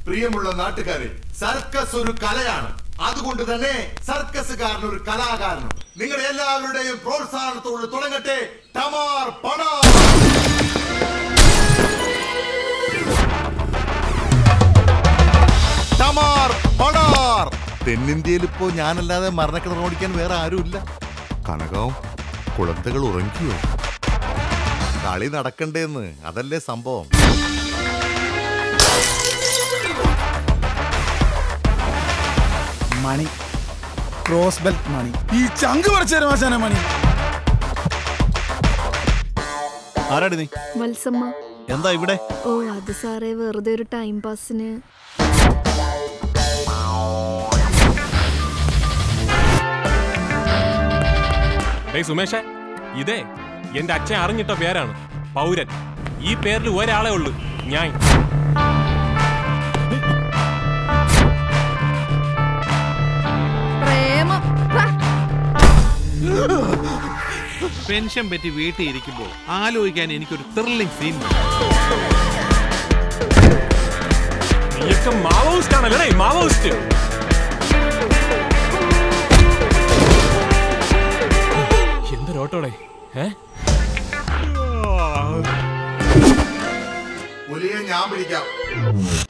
പ്രിയമുള്ള നാട്ടുകാരെ സർക്കസ് ഒരു കലയാണ് അതുകൊണ്ട് തന്നെ സർക്കസുകാരൻ ഒരു കലാകാരനും നിങ്ങളുടെ എല്ലാവരുടെയും പ്രോത്സാഹനത്തോട് തുടങ്ങട്ടെ ടമാർ പണാർ ടമാർ പണാർ തെന്നിന്ത്യയിൽ ഇപ്പോ ഞാനല്ലാതെ മരണക്കിണർ ഓടിക്കാൻ വേറെ ആരുമില്ല കനകവും കുളന്തകൾ ഉറങ്ങിയോ കളി നടക്കണ്ടേന്ന് അതല്ലേ സംഭവം മണി ക്രോസ് ബെൽറ്റ് മണി ഈ ചങ്ക് പറിച്ചു മാശാന മണി ആരാടി നീ വത്സമ്മ എന്താ ഇവിടെ ഓ അത് സാറേ വെറുതെ ഒരു ടൈം പാസിന് ഡേയ് സുമേഷേ ഇതേ എന്റെ അച്ഛൻ അറിഞ്ഞിട്ട പേരാണ് പൗരൻ ഈ പേരിൽ ഒരാളെ ഉള്ളു ഞാൻ പ്രേമം പെൻഷൻ പറ്റി വീട്ടിൽ ഇരിക്കുമ്പോൾ ആലോചിക്കാൻ എനിക്കൊരു ത്രില്ലിംഗ് സീൻ നീയൊക്കെ മാവോയിസ്റ്റ് ആണല്ലേ മാവോയിസ്റ്റ് എന്തൊരോട്ടോടെ ഏ പുലിയെ ഞാൻ പിടിക്കാം